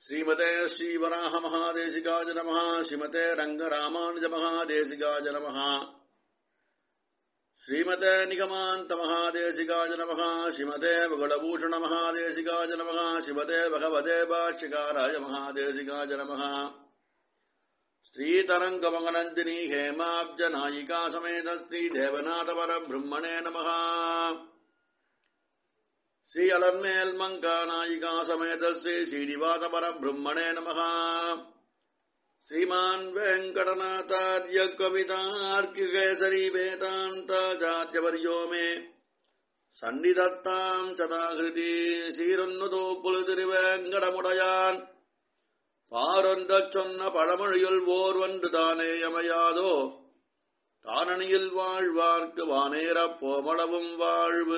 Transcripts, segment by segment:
श्रीमते श्रीवराह महादेशिकाय नमः श्रीमते रङ्गरामानुज महादेशिकाय नमः श्रीमते निगमान्त महादेशिकाय नमः श्रीमते भगुलभूषण महादेशिकाय नमः श्रीमते भगवते भाष्यकाराय महादेशिकाय नमः श्रीतरङ्गमगनन्दिनी हेमाब्जनायिका समेत श्रीदेवनाथपरब्रह्मणे नमः श्री अलर्मेल मंका नायिका समेत श्री श्रीनिवास परब्रह्मणे नमः श्रीमान् वेङ्कटनाथार्य कवितार्किकेसरी वेदान्ताचार्यवर्यो मे சன்னிதத்தாம் சதாகிருதி சீரொன்னுதோ புழுதிருவேங்கடமுடையான் பாரொன்றச் சொன்ன பழமொழியுள் ஓர்வன்று தானே யமையாதோ தானணியில் வாழ்வார்க்கு வானேரப் போமளவும் வாழ்வு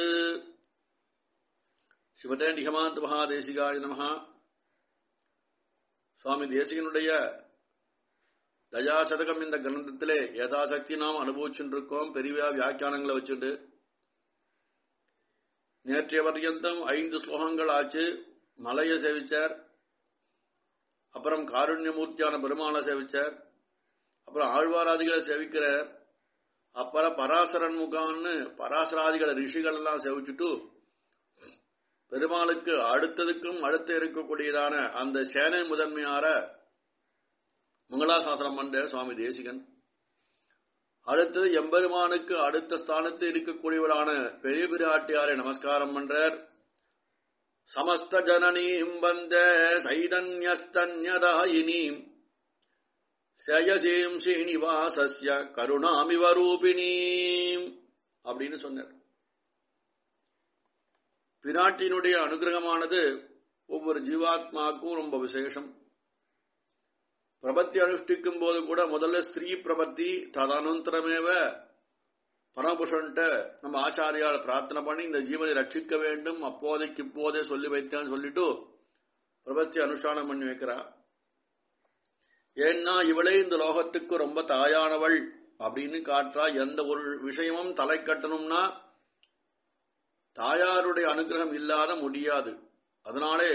சிவதே நிகமாந்த மகாதேசிகாய நமஹா சுவாமி தேசிகனுடைய தயாசதகம் இந்த கிரந்தத்திலே யதாசக்தி நாம் அனுபவிச்சுருக்கோம் பெரிய வியாக்கியானங்களை வச்சுட்டு நேற்றைய பர்யந்தம் ஐந்து ஸ்லோகங்கள் ஆச்சு மலையை சேவிச்சார் அப்புறம் காருண்யமூர்த்தியான பெருமாளை சேவிச்சார் அப்புறம் ஆழ்வாராதிகளை சேவிக்கிறார் அப்புறம் பராசரன் முகான்னு பராசராதிகளை ரிஷிகள் எல்லாம் சேவிச்சுட்டு பெருமாளுக்கு அடுத்ததுக்கும் அடுத்து இருக்கக்கூடியதான அந்த சேனை முதன்மையார மங்களாசாசனம் பண்ற சுவாமி தேசிகன் அடுத்தது எம்பெருமானுக்கு அடுத்த ஸ்தானத்தில் இருக்கக்கூடியவரான பெரிய பிராட்டியாரை நமஸ்காரம் பண்றார் சமஸ்த ஜனனீம் வந்த சைதன்யஸ்தன்யதாயினீம் சேயசீம் ஸ்ரீனிவாசஸ்ய கருணாமிவரூபிணீம் அப்படின்னு சொன்னார் பிராட்டியினுடைய அனுகிரகமானது ஒவ்வொரு ஜீவாத்மாக்கும் ரொம்ப விசேஷம் பிரபத்தி அனுஷ்டிக்கும் போது கூட முதல்ல ஸ்திரீ பிரபத்தி ததனந்தரமேவ பரமபுருஷன்ட்ட நம்ம ஆச்சாரியால் பிரார்த்தனை பண்ணி இந்த ஜீவனை ரட்சிக்க வேண்டும் அப்போதைக்கு இப்போதே சொல்லி வைத்தேன்னு சொல்லிட்டு பிரபத்தி அனுஷ்டானம் பண்ணி வைக்கிறா ஏன்னா இவளே இந்த லோகத்துக்கு ரொம்ப தாயானவள் அப்படின்னு காட்டுறா எந்த ஒரு விஷயமும் தலை கட்டணும்னா தாயாருடைய அனுகிரகம் இல்லாத முடியாது அதனாலே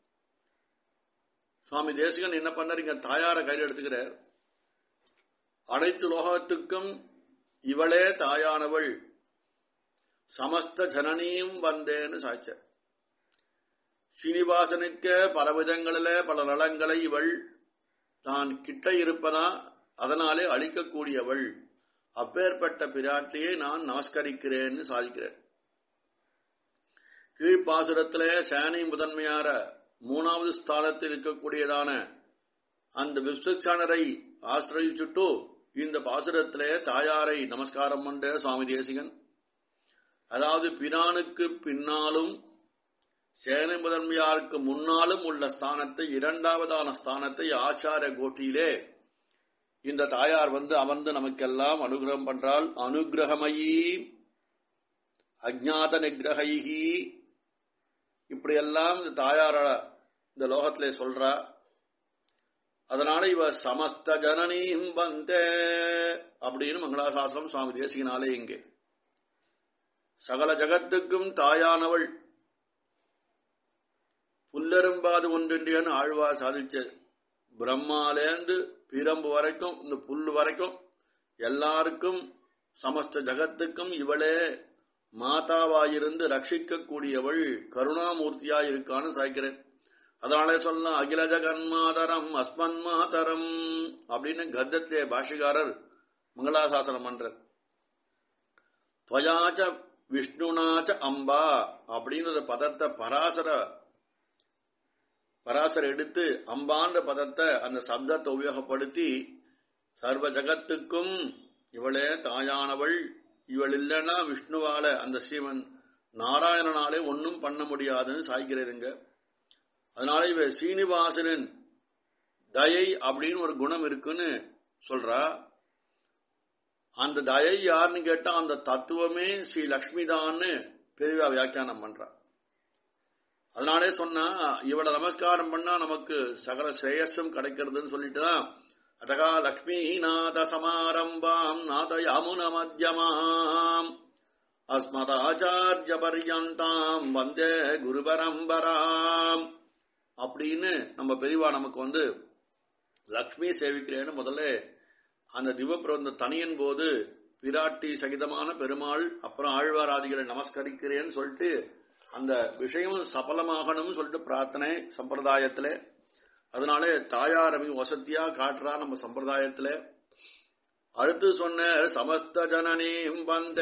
சுவாமி தேசிகன் என்ன பண்ணார் இங்க தாயார கையில் எடுத்துக்கிறார் அனைத்து லோகத்துக்கும் இவளே தாயானவள் சமஸ்த ஜனனியும் வந்தேன்னு சாய்ச்சார் ஸ்ரீனிவாசனுக்கு பல விதங்களில பல நலங்களை இவள் தான் கிட்ட இருப்பதா அதனாலே அழிக்கக்கூடியவள் அப்பேற்பட்ட பிராட்டியை நான் நமஸ்கரிக்கிறேன்னு சாதிக்கிறேன் கீழ்ப்பாசுரத்திலே சேனை முதன்மையார மூணாவது ஸ்தானத்தில் இருக்கக்கூடியதான அந்த விஸ்வக்ஷானரை ஆசிரயிச்சுட்டு இந்த பாசுரத்திலே தாயாரை நமஸ்காரம் பண்ற சுவாமி தேசிகன் அதாவது பிரானுக்கு பின்னாலும் சேனை முதன்மையாருக்கு முன்னாலும் உள்ள ஸ்தானத்தை இரண்டாவதான ஸ்தானத்தை ஆச்சார கோட்டியிலே இந்த தாயார் வந்து அமர்ந்து நமக்கெல்லாம் அனுகிரகம் பண்றால் அனுகிரகமயி அஜாத நிகிரகைகி இப்படியெல்லாம் இந்த தாயார இந்த லோகத்திலே சொல்றா அதனால இவ சமஸ்த ஜனனீம் வந்தே அப்படின்னு மங்களாசாசனம் சுவாமி தேசிகனாலே இங்கே சகல ஜகத்துக்கும் தாயானவள் புல்லரும்பாது ஒன்றின்றியன்னு ஆழ்வா சாதிச்ச பிரம்மாலேந்து பிரம்பு வரைக்கும் இந்த புல்லு வரைக்கும் எல்லாருக்கும் சமஸ்த ஜகத்துக்கும் இவளே மாதாவாயிருந்து ரட்சிக்கக்கூடியவள் கருணாமூர்த்தியாய் இருக்கான்னு சாய்க்கிறேன் அதனாலே சொல்லலாம் அகில ஜகன்மாதரம் அஸ்மன் மாதரம் அப்படின்னு கத்தத்திலே பாஷிகாரர் மங்களாசாசனம் பண்றார் துவயாச்ச விஷ்ணுனாச்ச அம்பா அப்படின்னு பதத்தை பராசர பராசர எடுத்து அம்பான்ற பதத்தை அந்த சப்தத்தை உபயோகப்படுத்தி சர்வ ஜகத்துக்கும் இவளே தாயானவள் இவள் இல்லைன்னா விஷ்ணுவால அந்த ஸ்ரீமன் நாராயணனாலே ஒன்னும் பண்ண முடியாதுன்னு சாய்க்கிறதுங்க அதனால இவ சீனிவாசனின் தயை அப்படின்னு ஒரு குணம் இருக்குன்னு சொல்றா அந்த தயை யாருன்னு கேட்டா அந்த தத்துவமே ஸ்ரீ லக்ஷ்மி தான்னு பெரியவா வியாக்கியானம் பண்றா அதனாலே சொன்னா இவளை நமஸ்காரம் பண்ணா நமக்கு சகல ஸ்ரேயஸும் கிடைக்கிறதுன்னு சொல்லிட்டுதான் அதகா லக்ஷ்மி நாத சமாரம்பாம் நாத யமுன மத்தியமாம் அஸ்மதாச்சாரிய பர்யந்தாம் வந்தே குரு பரம்பராம் அப்படின்னு நம்ம பெரியவா நமக்கு வந்து லக்ஷ்மி சேவிக்கிறேன்னு முதல்ல அந்த திவப்பிரந்த தனியன் போது பிராட்டி சகிதமான பெருமாள் அப்புறம் ஆழ்வாராதிகளை நமஸ்கரிக்கிறேன்னு சொல்லிட்டு அந்த விஷயம் சபலமாகணும்னு சொல்லிட்டு பிரார்த்தனை சம்பிரதாயத்துல அதனால தாயார் அவி வசதியா காட்டுறா நம்ம சம்பிரதாயத்துல அடுத்து சொன்ன சமஸ்த ஜனனீம் வந்த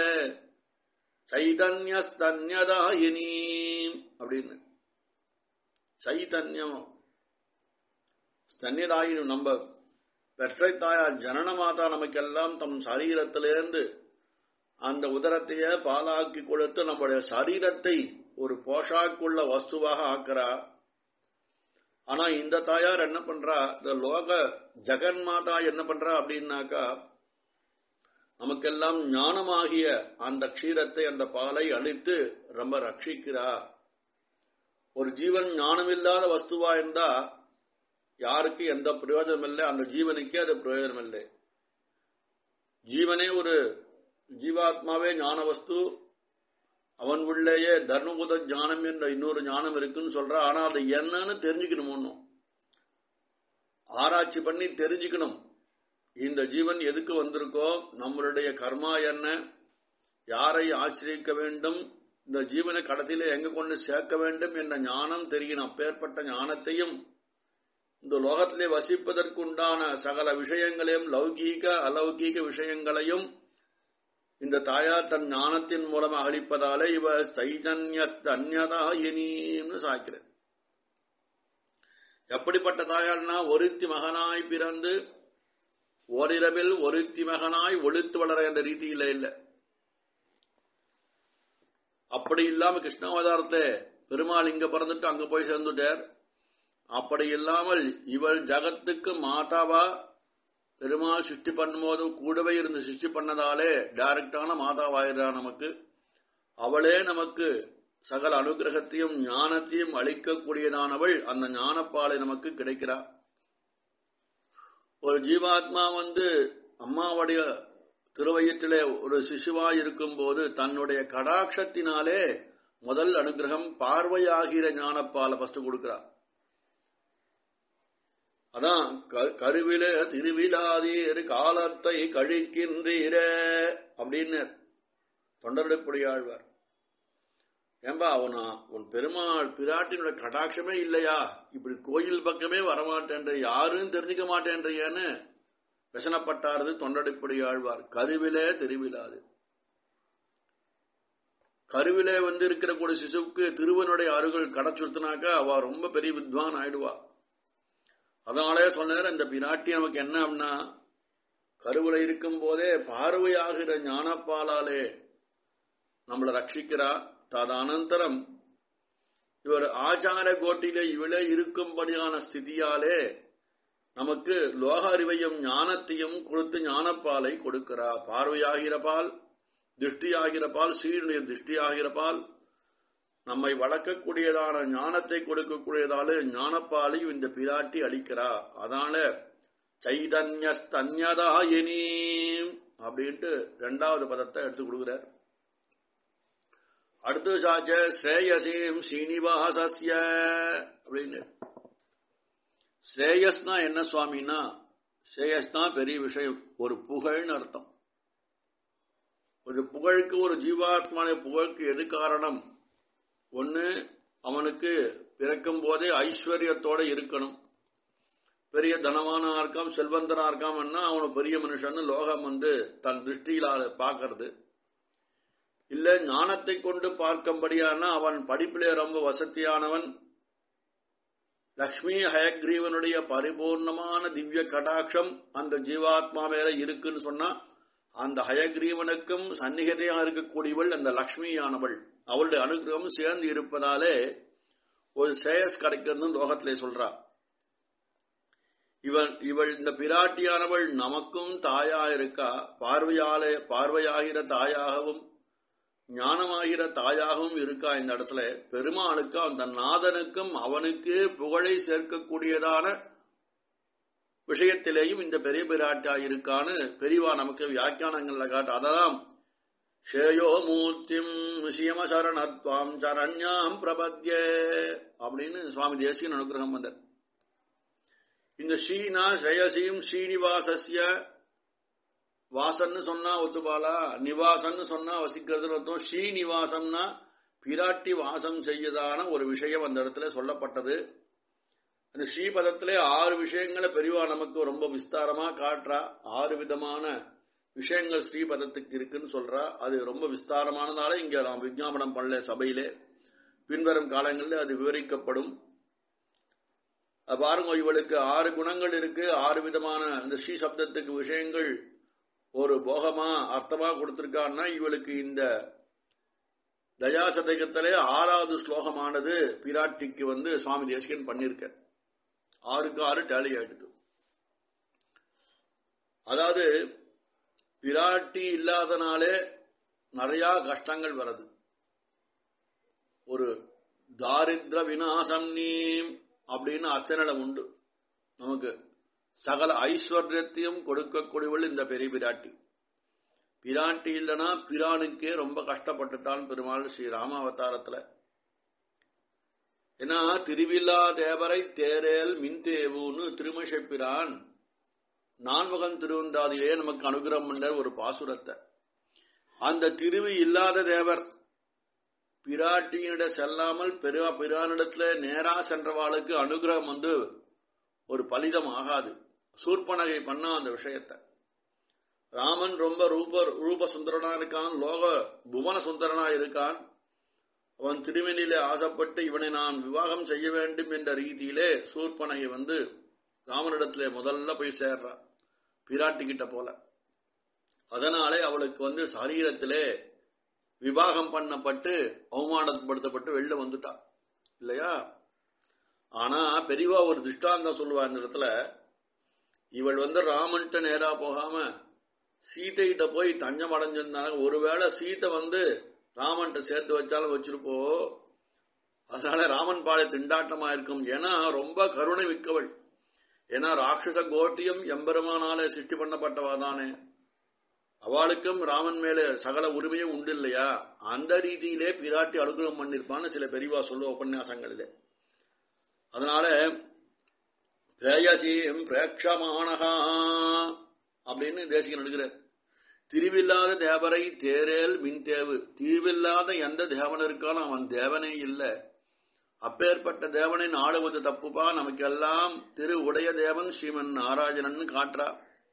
சைதன்யஸ்தன்யதாயினி அப்படின்னு சைதன்யம் ஸ்தன்யதாயினி நம்ம பெற்றை தாயார் ஜனன மாதா நமக்கெல்லாம் தம் சரீரத்திலிருந்து அந்த உதரத்தைய பாலாக்கி கொடுத்து நம்முடைய சரீரத்தை ஒரு போஷாக்குள்ள வஸ்துவாக ஆக்கிறா ஆனா இந்த தாயார் என்ன பண்றா இந்த லோக ஜெகன் மாதா என்ன பண்றா அப்படின்னாக்கா நமக்கெல்லாம் ஞானமாகிய அந்த க்ஷீரத்தை அந்த பாலை அழித்து ரொம்ப ரட்சிக்கிறா ஒரு ஜீவன் ஞானமில்லாத வஸ்துவா இருந்தா யாருக்கு எந்த பிரயோஜனம் இல்லை அந்த ஜீவனுக்கே அது பிரயோஜனம் இல்லை ஜீவனே ஒரு ஜீவாத்மாவே ஞான வஸ்து அவன் உள்ளேயே தர்மபுத ஞானம் என்ற இன்னொரு ஞானம் இருக்குன்னு சொல்ற ஆனா அது என்னன்னு தெரிஞ்சுக்கணும் ஒன்னும் ஆராய்ச்சி பண்ணி தெரிஞ்சுக்கணும் இந்த ஜீவன் எதுக்கு வந்திருக்கோ நம்மளுடைய கர்மா என்ன யாரை ஆசிரியக்க வேண்டும் இந்த ஜீவனை கடைசியில எங்க கொண்டு சேர்க்க வேண்டும் என்ற ஞானம் தெரியணும் அப்பேற்பட்ட ஞானத்தையும் இந்த லோகத்திலே வசிப்பதற்குண்டான சகல விஷயங்களையும் லௌகீக அலௌகீக விஷயங்களையும் இந்த தாயார் தன் ஞானத்தின் மூலம் அகழிப்பதாலே இவ சைதன்யஸ்தன்யதாயினின்னு சாய்க்கிறார் எப்படிப்பட்ட தாயார்னா ஒருத்தி மகனாய் பிறந்து ஓரிரவில் ஒருத்தி மகனாய் ஒழுத்து வளர என்ற ரீதியில இல்ல அப்படி இல்லாம கிருஷ்ணாவதாரத்தை பெருமாள் இங்க பிறந்துட்டு அங்க போய் சேர்ந்துட்டார் அப்படி இல்லாமல் இவள் ஜகத்துக்கு மாதாவா பெருமாள் சிருஷ்டி பண்ணும்போது கூடவே இருந்து சிருஷ்டி பண்ணதாலே டைரக்டான மாதாவாயிரா நமக்கு அவளே நமக்கு சகல அனுகிரகத்தையும் ஞானத்தையும் அளிக்கக்கூடியதானவள் அந்த ஞானப்பாலை நமக்கு கிடைக்கிறா ஒரு ஜீவாத்மா வந்து அம்மாவுடைய திருவயிற்றிலே ஒரு சிசுவா இருக்கும் போது தன்னுடைய கடாட்சத்தினாலே முதல் அனுகிரகம் பார்வையாகிற ஞானப்பாலை ஃபர்ஸ்ட் கொடுக்கிறார் அதான் கருவில திருவிழாதீர் காலத்தை கழிக்கின்றீர அப்படின்னு தொண்டருடைப்புடையாழ்வார் ஏன்பா அவனா உன் பெருமாள் பிராட்டினுடைய கடாட்சமே இல்லையா இப்படி கோயில் பக்கமே வரமாட்டேன்ற யாரும் தெரிஞ்சுக்க மாட்டேன்றியன்னு வசனப்பட்டாரது தொண்டடைப்படி ஆழ்வார் கருவிலே திருவிழாது கருவிலே வந்து இருக்கிற கூட சிசுவுக்கு திருவனுடைய அருகள் கடச்சுடுத்தினாக்கா அவ ரொம்ப பெரிய வித்வான் ஆயிடுவா அதனாலே சொன்னார் இந்த பிராட்டி நமக்கு என்ன அப்படின்னா கருவில இருக்கும் போதே பார்வையாகிற ஞானப்பாலாலே நம்மளை ரட்சிக்கிறா ததனந்தரம் இவர் ஆச்சார கோட்டிலே இவளே இருக்கும்படியான ஸ்திதியாலே நமக்கு லோக அறிவையும் ஞானத்தையும் கொடுத்து ஞானப்பாலை கொடுக்கிறா பார்வையாகிற பால் திருஷ்டியாகிற பால் சீருடைய திருஷ்டியாகிற பால் நம்மை வளர்க்கக்கூடியதான ஞானத்தை கொடுக்கக்கூடியதால ஞானப்பாலையும் இந்த பிராட்டி அளிக்கிறா அதனால சைதன்யஸ்தன்யதாயினி அப்படின்ட்டு ரெண்டாவது பதத்தை எடுத்து கொடுக்கிறார் அடுத்து சாச்ச ஸ்ரேயசீம் சீனிவாசஸ்ய அப்படின்னு ஸ்ரேயஸ்னா என்ன சுவாமின்னா ஸ்ரேயஸ்னா பெரிய விஷயம் ஒரு புகழ்னு அர்த்தம் ஒரு புகழுக்கு ஒரு ஜீவாத்மான புகழுக்கு எது காரணம் ஒன்னு அவனுக்கு பிறக்கும் போதே ஐஸ்வர்யத்தோட இருக்கணும் பெரிய தனவானா இருக்காம் செல்வந்தனா இருக்காமன்னா அவனு பெரிய மனுஷன் லோகம் வந்து தன் திருஷ்டியில பார்க்கறது இல்ல ஞானத்தை கொண்டு பார்க்கும்படியான அவன் படிப்பிலே ரொம்ப வசதியானவன் லக்ஷ்மி ஹயக்ரீவனுடைய பரிபூர்ணமான திவ்ய கடாட்சம் அந்த ஜீவாத்மா மேல இருக்குன்னு சொன்னா அந்த ஹயக்ரீவனுக்கும் சந்நிகதையாக இருக்கக்கூடியவள் அந்த லக்ஷ்மியானவள் அவளுடைய அனுகிரகம் சேர்ந்து இருப்பதாலே ஒரு சேயஸ் கிடைக்கிறதுன்னு லோகத்திலே சொல்றா இவன் இவள் இந்த பிராட்டியானவள் நமக்கும் தாயா இருக்கா பார்வையாலே பார்வையாகிற தாயாகவும் ஞானமாகிற தாயாகவும் இருக்கா இந்த இடத்துல பெருமாளுக்கு அந்த நாதனுக்கும் அவனுக்கு புகழை சேர்க்கக்கூடியதான விஷயத்திலேயும் இந்த பெரிய பிராட்டா இருக்கான்னு பெரியவா நமக்கு வியாக்கியானங்கள்ல காட்டு அதெல்லாம் ஷேயோ மூர்த்திம் சியமசரணத்வாம் சரண்யாம் பிரபத்யே அப்படின்னு சுவாமி தேசியன் அனுகிரகம் வந்தார் இந்த ஸ்ரீனா ஸ்ரேயசீம் ஸ்ரீனிவாசஸ்ய வாசன்னு சொன்னா ஒத்துபாலா நிவாசன்னு சொன்னா வசிக்கிறதுன்னு அர்த்தம் ஸ்ரீனிவாசம்னா பிராட்டி வாசம் செய்யதான ஒரு விஷயம் அந்த இடத்துல சொல்லப்பட்டது அந்த ஸ்ரீபதத்திலே ஆறு விஷயங்களை பெரியவா நமக்கு ரொம்ப விஸ்தாரமா காட்டுறா ஆறு விதமான விஷயங்கள் ஸ்ரீபதத்துக்கு இருக்குன்னு சொல்றா அது ரொம்ப விஸ்தாரமானதால இங்க நாம் விஞ்ஞாபனம் பண்ணல சபையிலே பின்வரும் காலங்களில் அது விவரிக்கப்படும் பாருங்க இவளுக்கு ஆறு குணங்கள் இருக்கு ஆறு விதமான இந்த ஸ்ரீ சப்தத்துக்கு விஷயங்கள் ஒரு போகமா அர்த்தமா கொடுத்திருக்கான்னா இவளுக்கு இந்த தயாசதகத்திலே ஆறாவது ஸ்லோகமானது பிராட்டிக்கு வந்து சுவாமி தேசிகன் பண்ணிருக்க ஆறுக்கு ஆறு டேலி ஆயிடுது அதாவது பிராட்டி இல்லாதனாலே நிறைய கஷ்டங்கள் வருது ஒரு தாரித்ர விநாசம் நீம் அப்படின்னு அச்சனலை உண்டு நமக்கு சகல ஐஸ்வர்யத்தையும் கொடுக்கக்கூடியவள் இந்த பெரிய பிராட்டி பிராட்டி இல்லைன்னா பிரானுக்கே ரொம்ப கஷ்டப்பட்டுட்டான் பெருமாள் ஸ்ரீ ராமாவதாரத்துல ஏன்னா திருவில்லா தேவரை தேரேல் மின்தேவுன்னு திருமஷ பிரான் நான்முகன் திருவந்தாதிலே நமக்கு அனுகிரகம் பண்ண ஒரு பாசுரத்தை அந்த திருவி இல்லாத தேவர் பிராட்டியிட செல்லாமல் பெருவா பிரானிடத்துல நேரா சென்றவாளுக்கு அனுகிரகம் வந்து ஒரு பலிதம் ஆகாது சூர்பனகை பண்ணா அந்த விஷயத்தை ராமன் ரொம்ப ரூப ரூப சுந்தரனா இருக்கான் லோக புவன சுந்தரனா இருக்கான் அவன் திருமணியிலே ஆசைப்பட்டு இவனை நான் விவாகம் செய்ய வேண்டும் என்ற ரீதியிலே சூர்பனகை வந்து ராமனிடத்திலே முதல்ல போய் சேர்றான் பிராட்டி கிட்ட போல அதனாலே அவளுக்கு வந்து சரீரத்திலே விவாகம் பண்ணப்பட்டு அவமானப்படுத்தப்பட்டு வெளில வந்துட்டா இல்லையா ஆனா பெரியவா ஒரு திருஷ்டாந்தம் சொல்லுவா இந்த இடத்துல இவள் வந்து ராமன்ட்ட நேரா போகாம சீத்தைகிட்ட போய் தஞ்சம் அடைஞ்சிருந்தாங்க ஒருவேளை சீத்தை வந்து ராமன்ட்ட சேர்த்து வச்சாலும் வச்சிருப்போ அதனால ராமன் பாலை திண்டாட்டமா இருக்கும் ஏன்னா ரொம்ப கருணை மிக்கவள் ஏன்னா ராட்சச கோட்டியும் எம்பெருமானால சிருஷ்டி பண்ணப்பட்டவா தானே அவளுக்கும் ராமன் மேல சகல உரிமையும் உண்டு இல்லையா அந்த ரீதியிலே பிராட்டி அனுகிரகம் பண்ணிருப்பான்னு சில பெரியவா சொல்லுவ உபன்யாசங்களிலே அதனால பிரேயசீம் பிரேட்சமானகா அப்படின்னு தேசிகன் எடுக்கிறார் திருவில்லாத தேவரை தேரேல் மின் தேவு தீர்வில்லாத எந்த தேவன் இருக்கானோ அவன் தேவனே இல்லை அப்பேற்பட்ட தேவனை நாடுவது தப்புப்பா நமக்கெல்லாம் திரு உடைய தேவன் ஸ்ரீமன் நாராயணன் காட்டுறா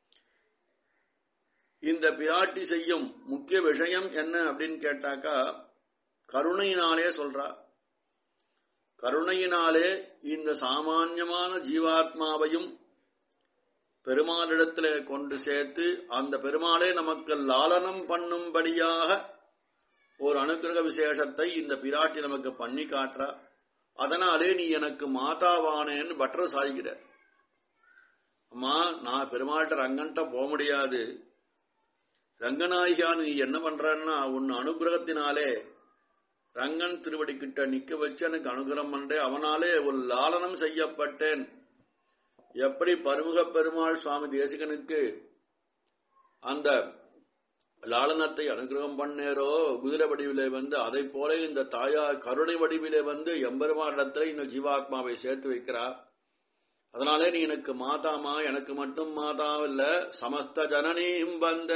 இந்த பிராட்டி செய்யும் முக்கிய விஷயம் என்ன அப்படின்னு கேட்டாக்கா கருணையினாலே சொல்றா கருணையினாலே இந்த சாமான்யமான ஜீவாத்மாவையும் பெருமாளிடத்திலே கொண்டு சேர்த்து அந்த பெருமாளே நமக்கு லாலனம் பண்ணும்படியாக ஒரு அனுக்கிரக விசேஷத்தை இந்த பிராட்டி நமக்கு பண்ணி காட்டுறா அதனாலே நீ எனக்கு மாதாவானேன்னு பட்டர் சாய்கிற அம்மா நான் பெருமாள்கிட்ட ரங்கன்ட்ட போக முடியாது ரங்கநாயகா நீ என்ன பண்றன்னா உன் அனுகிரகத்தினாலே ரங்கன் திருவடி கிட்ட நிக்க வச்சு எனக்கு அனுகிரகம் பண்றே அவனாலே ஒரு லாலனம் செய்யப்பட்டேன் எப்படி பருமுக பெருமாள் சுவாமி தேசிகனுக்கு அந்த லாலனத்தை அனுகிரகம் பண்ணேரோ குதிரை வடிவிலே வந்து அதை போல இந்த தாயார் கருணை வடிவிலே வந்து எம்பெருமானிடத்துல இந்த ஜீவாத்மாவை சேர்த்து வைக்கிறா அதனாலே நீ எனக்கு மாதாமா எனக்கு மட்டும் மாதா இல்ல சமஸ்த ஜனனீம் வந்த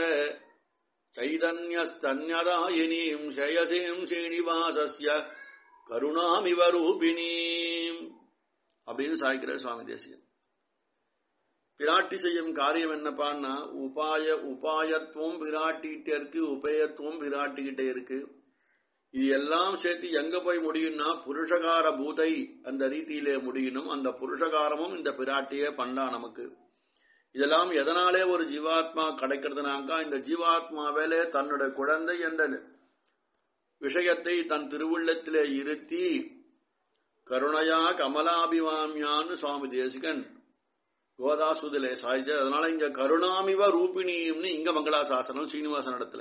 சைதன்யஸ்தன்யதாயினீம் சேயசீம் ஸ்ரீனிவாசஸ்ய கருணாமிவ ரூபிணீம் அப்படின்னு சாய்க்கிறார் சுவாமி தேசிகன் பிராட்டி செய்யும் காரியம் என்னப்பான்னா உபாய உபாயத்துவம் பிராட்டிகிட்ட இருக்கு உபயத்துவம் பிராட்டிகிட்ட இருக்கு இது எல்லாம் சேர்த்து எங்க போய் முடியும்னா புருஷகார பூதை அந்த ரீதியிலே முடியணும் அந்த புருஷகாரமும் இந்த பிராட்டியே பண்ணா நமக்கு இதெல்லாம் எதனாலே ஒரு ஜீவாத்மா கிடைக்கிறதுனாக்கா இந்த ஜீவாத்மாவிலே தன்னுடைய குழந்தை என்ற விஷயத்தை தன் திருவுள்ளத்திலே இருத்தி கருணையா கமலாபிவாமியான்னு சுவாமி தேசிகன் கோதாசுதிலே சாய்ச்சு அதனால இங்க கருணாமிவ ரூபிணியும்னு இங்க மங்களாசாசனம் ஸ்ரீனிவாசன் இடத்துல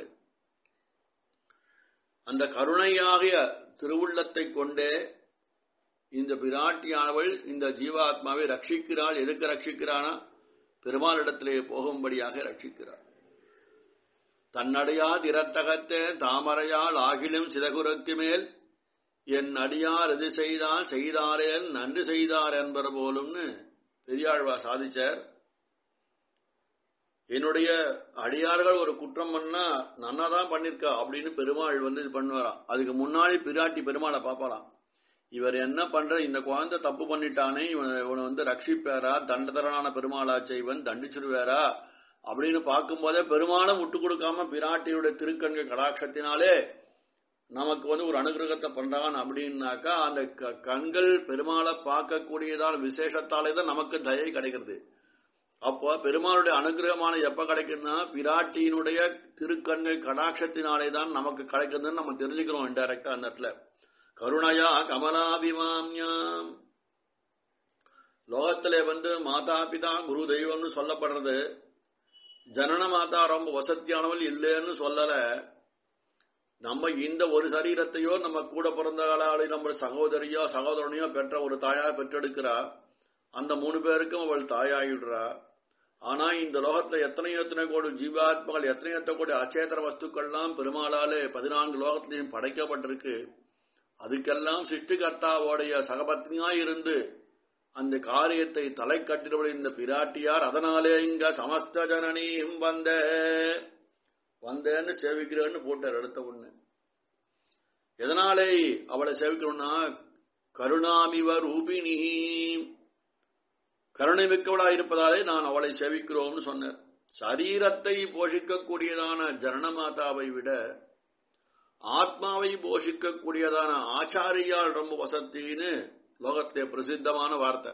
அந்த கருணையாகிய திருவுள்ளத்தை கொண்டே இந்த பிராட்டியானவள் இந்த ஜீவாத்மாவை ரட்சிக்கிறாள் எதுக்கு ரட்சிக்கிறானா பெருமாளிடத்திலே போகும்படியாக ரட்சிக்கிறார் தன்னடையா திறத்தகத்தே தாமரையால் ஆகிலும் சிதகுரக்கு மேல் என் அடியார் எது செய்தால் செய்தாரேல் நன்றி செய்தார் என்பர் போலும்னு பெரியாழ்வா சாதிச்சார் என்னுடைய அடியார்கள் ஒரு குற்றம் பண்ணா நன்னாதான் பண்ணிருக்கா அப்படின்னு பெருமாள் வந்து இது பண்ணுவாராம் அதுக்கு முன்னாடி பிராட்டி பெருமாளை பாப்பாராம் இவர் என்ன பண்ற இந்த குழந்தை தப்பு பண்ணிட்டானே இவன் இவனை வந்து ரட்சிப்பாரா தண்டதரனான பெருமாளா செய்வன் தண்டிச்சிருவாரா அப்படின்னு பார்க்கும்போதே பெருமாளும் விட்டு கொடுக்காம பிராட்டியுடைய திருக்கண்கள் கடாட்சத்தினாலே நமக்கு வந்து ஒரு அனுகிரகத்தை பண்றான் அப்படின்னாக்கா அந்த கண்கள் பெருமாளை பார்க்கக்கூடியதான விசேஷத்தாலே தான் நமக்கு தயை கிடைக்கிறது அப்போ பெருமாளுடைய அனுகிரகமான எப்ப கிடைக்குதுன்னா பிராட்டியினுடைய திருக்கண்கள் கடாட்சத்தினாலே தான் நமக்கு கிடைக்குதுன்னு நம்ம தெரிஞ்சுக்கிறோம் இன்டைரக்டா அந்த இடத்துல கருணையா கமலாபிமாமியாம் லோகத்திலே வந்து மாதா பிதா குரு தெய்வம்னு சொல்லப்படுறது ஜனன மாதா ரொம்ப வசத்தியானவள் இல்லைன்னு சொல்லல நம்ம இந்த ஒரு சரீரத்தையோ நம்ம கூட பிறந்தவளாலே நம்ம சகோதரியோ சகோதரனையோ பெற்ற ஒரு தாயா பெற்றெடுக்கிறா அந்த மூணு பேருக்கும் அவள் தாயாயிடுறா ஆனா இந்த லோகத்துல எத்தனை எத்தனை கோடி ஜீவாத்மகள் எத்தனை எத்தனை கோடி அச்சேதர வஸ்துக்கள்லாம் பெருமாளாலே பதினான்கு லோகத்திலையும் படைக்கப்பட்டிருக்கு அதுக்கெல்லாம் சிருஷ்டிகர்த்தாவோடைய சகபத்னியா இருந்து அந்த காரியத்தை தலை கட்டினவள் இந்த பிராட்டியார் அதனாலே இங்க சமஸ்த ஜனனியும் வந்த வந்தேன்னு சேவிக்கிறேன்னு போட்டார் அடுத்த ஒண்ணு எதனாலே அவளை சேவிக்கணும்னா கருணாமிவ ரூபிணி கருணை மிக்கவளா இருப்பதாலே நான் அவளை சேவிக்கிறோம்னு சொன்னார் சரீரத்தை போஷிக்கக்கூடியதான ஜனனமாதாவை விட ஆத்மாவை போஷிக்கக்கூடியதான ஆச்சாரியால் ரொம்ப வசத்தின்னு லோகத்திலே பிரசித்தமான வார்த்தை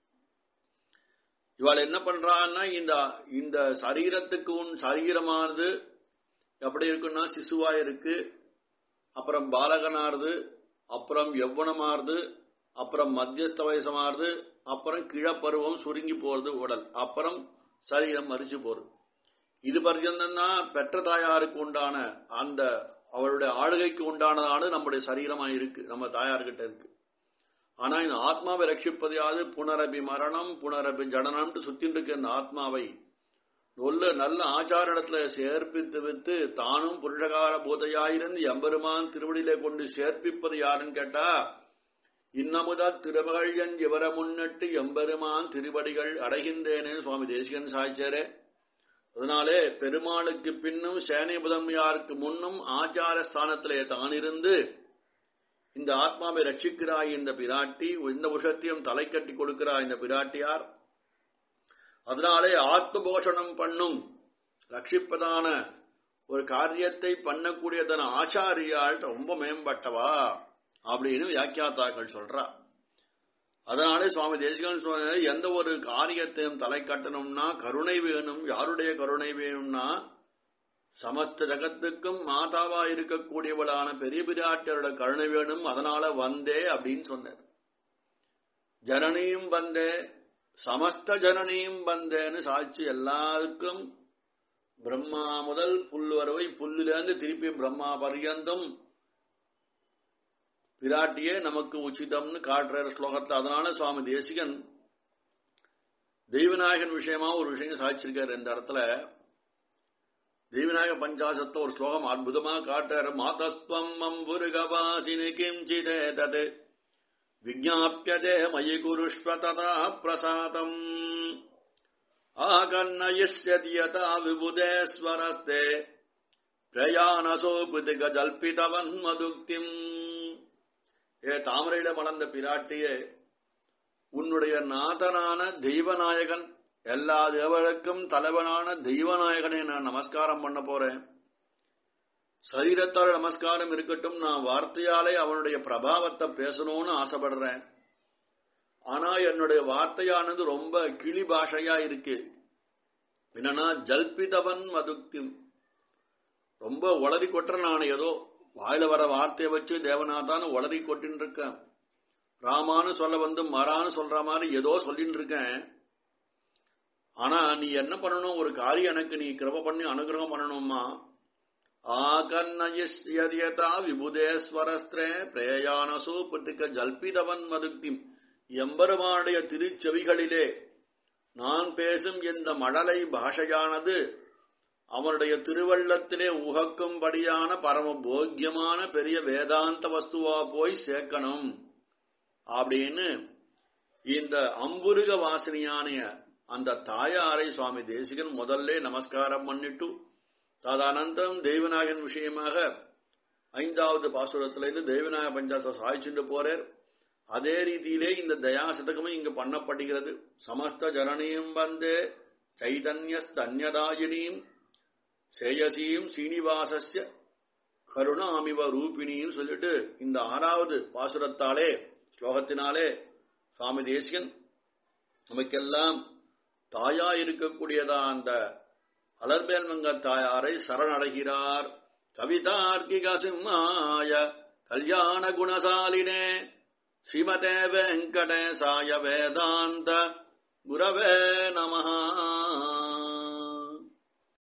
இவாள் என்ன பண்றான்னா இந்த இந்த சரீரத்துக்கு உன் சரீரமானது எப்படி இருக்குன்னா சிசுவா இருக்கு அப்புறம் பாலகனாருது அப்புறம் எவ்வனமாறுது அப்புறம் மத்தியஸ்த வயசமாறுது அப்புறம் கிழப்பருவம் சுருங்கி போறது உடல் அப்புறம் சரீரம் மறிச்சு போறது இது பர்யந்தம்னா பெற்ற தாயாருக்கு உண்டான அந்த அவளுடைய ஆளுகைக்கு உண்டானதான நம்முடைய சரீரமா இருக்கு நம்ம தாயார்கிட்ட இருக்கு ஆனா இந்த ஆத்மாவை ரட்சிப்பதையாவது புனரபி மரணம் புனரபி ஜடனம்னு சுத்தின்னு இருக்க இந்த ஆத்மாவை நல்ல நல்ல ஆச்சாரணத்துல சேர்ப்பித்து வித்து தானும் புருஷகார பூதையாயிருந்து எம்பெருமான் திருவடியிலே கொண்டு சேர்ப்பிப்பது யாருன்னு கேட்டா இன்னமுதா திருமகழ்யன் இவர முன்னிட்டு எம்பெருமான் திருவடிகள் அடைகின்றேனே சுவாமி தேசிகன் சாய்ச்சாரே அதனாலே பெருமாளுக்கு பின்னும் சேனை முதன்மையாருக்கு முன்னும் ஆச்சார ஸ்தானத்திலே தானிருந்து இந்த ஆத்மாவை ரட்சிக்கிறாய் இந்த பிராட்டி இந்த விஷயத்தையும் தலை கட்டி கொடுக்கிறாய் இந்த பிராட்டியார் அதனாலே ஆத்ம போஷணம் பண்ணும் ரட்சிப்பதான ஒரு காரியத்தை பண்ணக்கூடியதான ஆச்சாரியால் ரொம்ப மேம்பட்டவா அப்படின்னு வியாக்கியாத்தாக்கள் சொல்றா அதனாலே சுவாமி தேசிகன் சுவாமி எந்த ஒரு காரியத்தையும் தலை கட்டணும்னா கருணை வேணும் யாருடைய கருணை வேணும்னா சமஸ்த ஜகத்துக்கும் மாதாவா இருக்கக்கூடியவளான பெரிய பிராட்டியரோட கருணை வேணும் அதனால வந்தே அப்படின்னு சொன்னார் ஜனனியும் வந்தே சமஸ்த ஜனனியும் வந்தேன்னு சாட்சி எல்லாருக்கும் பிரம்மா முதல் புல் வரவை புல்லிலேருந்து திருப்பி பிரம்மா பர்யந்தம் பிராட்டியே நமக்கு உச்சிதம்னு காட்டுற ஸ்லோகத்தை அதனால சுவாமி தேசிகன் தெய்வநாயகன் விஷயமா ஒரு விஷயம் சாதிச்சிருக்காரு இந்த இடத்துல தெய்வநாயக பஞ்சாசத்த ஒரு ஸ்லோகம் அற்புதமா காட்டுற மாதஸ்வம் அம்புருகவாசினி கிஞ்சிதே தது விஜாபியதே மயி குருஷ்வ ததா பிரசாதம் ஆகன்னயிஷ்யதி யதா விபுதேஸ்வரஸ்தே பிரயாணசோபுதிக ஜல்பிதவன் மதுக்திம் ஏ தாமரையில மலர்ந்த பிராட்டியே உன்னுடைய நாதனான தெய்வநாயகன் எல்லா தேவர்களுக்கும் தலைவனான தெய்வநாயகனை நான் நமஸ்காரம் பண்ண போறேன் சரீரத்தால் நமஸ்காரம் இருக்கட்டும் நான் வார்த்தையாலே அவனுடைய பிரபாவத்தை பேசணும்னு ஆசைப்படுறேன் ஆனா என்னுடைய வார்த்தையானது ரொம்ப கிளி பாஷையா இருக்கு என்னன்னா ஜல்பிதவன் மதுக்தி ரொம்ப உளறி கொட்டுற நான் ஏதோ வாயில வர வார்த்தையை வச்சு தேவநாதான்னு உளறி கொட்டின்னு இருக்கேன் ராமான்னு சொல்ல வந்து மரான்னு சொல்ற மாதிரி ஏதோ சொல்லிட்டு இருக்கேன் ஆனா நீ என்ன பண்ணணும் ஒரு காரியம் எனக்கு நீ கிருப பண்ணி அனுகிரகம் பண்ணணுமா ஆகன்னயதா விபுதேஸ்வரஸ்திரே பிரேயானசு புத்திக்க ஜல்பிதவன் மதுக்தி எம்பெருமானுடைய திருச்செவிகளிலே நான் பேசும் இந்த மழலை பாஷையானது அவனுடைய திருவள்ளத்திலே உகக்கும்படியான பரம போக்கியமான பெரிய வேதாந்த வஸ்துவா போய் சேர்க்கணும் அப்படின்னு இந்த அம்புருக வாசனையான அந்த தாயாரை சுவாமி தேசிகன் முதல்ல நமஸ்காரம் பண்ணிட்டு ததானந்தரம் தெய்வநாயகன் விஷயமாக ஐந்தாவது பாசுரத்திலிருந்து தெய்வநாயக பஞ்சாச சாய்ச்சிட்டு போறார் அதே ரீதியிலே இந்த தயாசதகமும் இங்கு பண்ணப்படுகிறது சமஸ்த ஜனனியும் வந்தே சைதன்யஸ்தன்யதாயினியும் சேயசீம் சீனிவாசஸ்ய கருணாமிவ ரூபிணியும் சொல்லிட்டு இந்த ஆறாவது பாசுரத்தாலே ஸ்லோகத்தினாலே சுவாமி தேசிகன் நமக்கெல்லாம் தாயா இருக்கக்கூடியதா அந்த அலர்பேல்மங்க தாயாரை சரணடைகிறார் கவிதார்க்கிக சிம்மாய கல்யாண குணசாலினே ஸ்ரீமதே வெங்கடேசாய வேதாந்த குரவே நமஹா